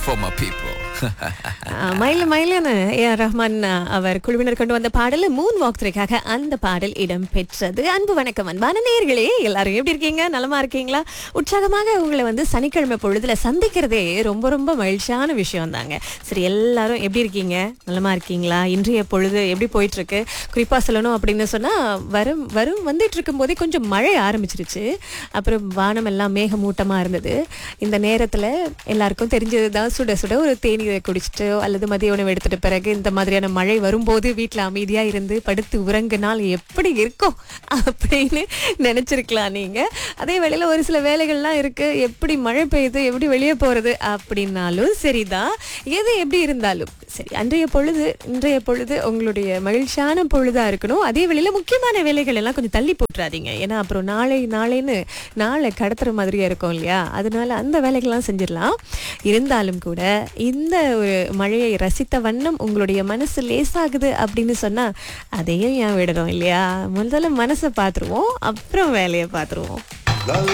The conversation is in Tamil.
for my people. ஆஹ் மயில மயிலன்னு ஏ ஆர் ரஹ்மான் ஆஹ், அவர் குழுவினர் கொண்டு வந்த பாடல் மூன் வாக் த்ரீக்காக அந்த பாடல் இடம் பெற்றது அன்பு வணக்கம் அன்பான நேயர்களே எல்லாரும் எப்படி இருக்கீங்க நலமா இருக்கீங்களா உற்சாகமாக உங்களை வந்து சனிக்கிழமை பொழுதுல சந்திக்கிறதே ரொம்ப ரொம்ப மகிழ்ச்சியான விஷயம் தாங்க சரி எல்லாரும் எப்படி இருக்கீங்க நலமா இருக்கீங்களா இன்றைய பொழுது எப்படி போயிட்டு இருக்கு குறிப்பா சொல்லணும் அப்படின்னு சொன்னா வரும் வரும் வந்துட்டு இருக்கும் போதே கொஞ்சம் மழை ஆரம்பிச்சிருச்சு அப்புறம் வானம் எல்லாம் மேகமூட்டமா இருந்தது இந்த நேரத்துல எல்லாருக்கும் தெரிஞ்சதுதான் சுட சுட ஒரு தேநீரை குடிச்சிட்டு அல்லது மதிய உணவு எடுத்துட்ட பிறகு இந்த மாதிரியான மழை வரும்போது வீட்ல அமைதியா இருந்து படுத்து உறங்கினால் எப்படி இருக்கும் அப்படின்னு நினைச்சிருக்கலாம் நீங்க அதே வேளையில ஒரு சில வேலைகள்லாம் இருக்கு எப்படி மழை பெய்யுது எப்படி வெளியே போறது அப்படின்னாலும் சரிதான் எது எப்படி இருந்தாலும் சரி அன்றைய பொழுது இன்றைய பொழுது உங்களுடைய மகிழ்ச்சியான பொழுதா இருக்கணும் அதே வேளையில முக்கியமான வேலைகள் எல்லாம் கொஞ்சம் தள்ளி போட்டுறாதீங்க ஏன்னா அப்புறம் நாளை நாளைன்னு நாளை கடத்துற மாதிரியா இருக்கும் இல்லையா அதனால அந்த வேலைகள்லாம் செஞ்சிடலாம் இருந்தாலும் கூட இந்த ஒரு மழையை ரசித்த வண்ணம் உங்களுடைய மனசு லேசாகுது அப்படின்னு சொன்னா அதையும் ஏன் விடணும் இல்லையா முதல்ல மனசை பார்த்துருவோம் அப்புறம் வேலையை பார்த்துருவோம்